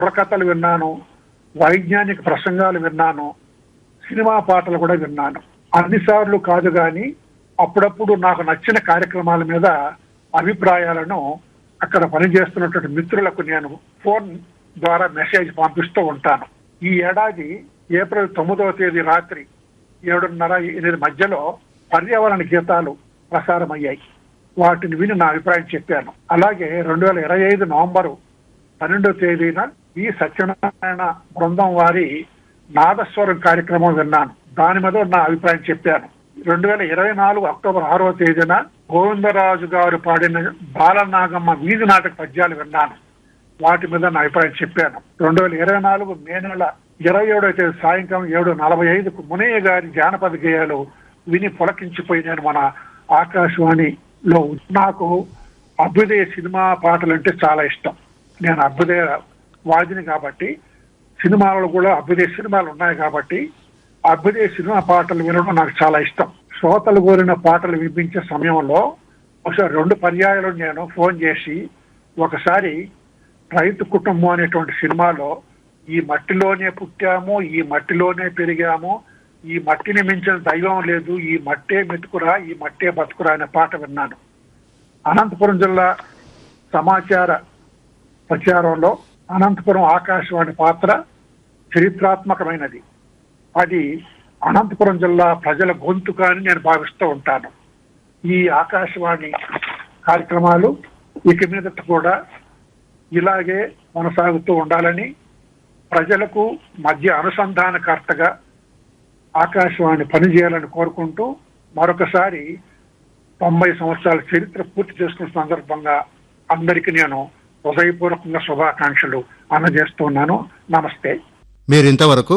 బుర్రకథలు విన్నాను వైజ్ఞానిక ప్రసంగాలు విన్నాను సినిమా పాటలు కూడా విన్నాను అన్నిసార్లు కాదు కానీ అప్పుడప్పుడు నాకు నచ్చిన కార్యక్రమాల మీద అభిప్రాయాలను అక్కడ పనిచేస్తున్నటువంటి మిత్రులకు నేను ఫోన్ ద్వారా మెసేజ్ పంపిస్తూ ఉంటాను ఈ ఏడాది ఏప్రిల్ తొమ్మిదవ తేదీ రాత్రి ఏడున్నర ఎనిమిది మధ్యలో పర్యావరణ గీతాలు ప్రసారమయ్యాయి వాటిని విని నా అభిప్రాయం చెప్పాను అలాగే రెండు వేల ఇరవై ఐదు నవంబరు పన్నెండో తేదీన ఈ సత్యనారాయణ బృందం వారి నాదస్వరం కార్యక్రమం విన్నాను దాని మీద నా అభిప్రాయం చెప్పాను రెండు వేల ఇరవై నాలుగు అక్టోబర్ ఆరవ తేదీన గోవిందరాజు గారు పాడిన బాలనాగమ్మ వీధి నాటక పద్యాలు విన్నాను వాటి మీద నా అభిప్రాయం చెప్పాను రెండు వేల ఇరవై నాలుగు మే నెల ఇరవై ఏడో తేదీ సాయంకాలం ఏడు నలభై ఐదుకు మునయ్య గారి జానపద గేయాలు విని పులకించిపోయి నేను మన ఆకాశవాణిలో నాకు అభ్యుదయ సినిమా పాటలు అంటే చాలా ఇష్టం నేను అభ్యుదయ వాదిని కాబట్టి సినిమాలలో కూడా అభ్యుదయ సినిమాలు ఉన్నాయి కాబట్టి అభ్యుదయ సినిమా పాటలు వినడం నాకు చాలా ఇష్టం శ్రోతలు కోరిన పాటలు వినిపించే సమయంలో ఒకసారి రెండు పర్యాయాలు నేను ఫోన్ చేసి ఒకసారి రైతు కుటుంబం అనేటువంటి సినిమాలో ఈ మట్టిలోనే పుట్టాము ఈ మట్టిలోనే పెరిగాము ఈ మట్టిని మించిన దైవం లేదు ఈ మట్టే మెతుకురా ఈ మట్టే బతుకురా అనే పాట విన్నాను అనంతపురం జిల్లా సమాచార ప్రచారంలో అనంతపురం ఆకాశవాణి పాత్ర చరిత్రాత్మకమైనది అది అనంతపురం జిల్లా ప్రజల గొంతుక అని నేను భావిస్తూ ఉంటాను ఈ ఆకాశవాణి కార్యక్రమాలు ఇక మీదట కూడా ఇలాగే కొనసాగుతూ ఉండాలని ప్రజలకు మధ్య అనుసంధానకర్తగా ఆకాశవాణి పనిచేయాలని కోరుకుంటూ మరొకసారి తొంభై సంవత్సరాల చరిత్ర పూర్తి చేసుకున్న సందర్భంగా అందరికీ నేను హృదయపూర్వకంగా శుభాకాంక్షలు అందజేస్తున్నాను నమస్తే మీరింతవరకు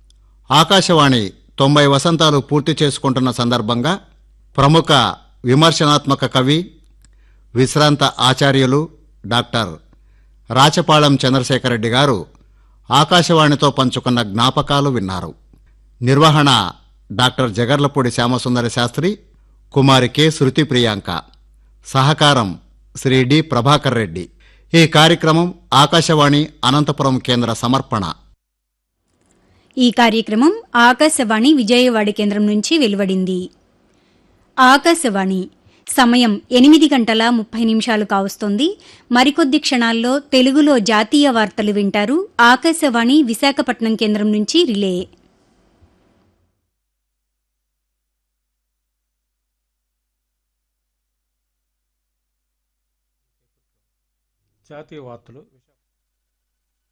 ఆకాశవాణి తొంభై వసంతాలు పూర్తి చేసుకుంటున్న సందర్భంగా ప్రముఖ విమర్శనాత్మక కవి విశ్రాంత ఆచార్యులు డాక్టర్ రాచపాళెం చంద్రశేఖర్ రెడ్డి గారు ఆకాశవాణితో పంచుకున్న జ్ఞాపకాలు విన్నారు నిర్వహణ డాక్టర్ జగర్లపూడి శ్యామసుందరి శాస్త్రి కుమారి కె శృతి ప్రియాంక సహకారం శ్రీ డి ప్రభాకర్ రెడ్డి ఈ కార్యక్రమం ఆకాశవాణి అనంతపురం కేంద్ర సమర్పణ ఈ కార్యక్రమం ఆకాశవాణి విజయవాడ కేంద్రం నుంచి వెలువడింది ఆకాశవాణి సమయం ఎనిమిది గంటల ముప్పై నిమిషాలు కావస్తోంది మరికొద్ది క్షణాల్లో తెలుగులో జాతీయ వార్తలు వింటారు ఆకాశవాణి విశాఖపట్నం కేంద్రం నుంచి రిలే జాతీయ వార్తలు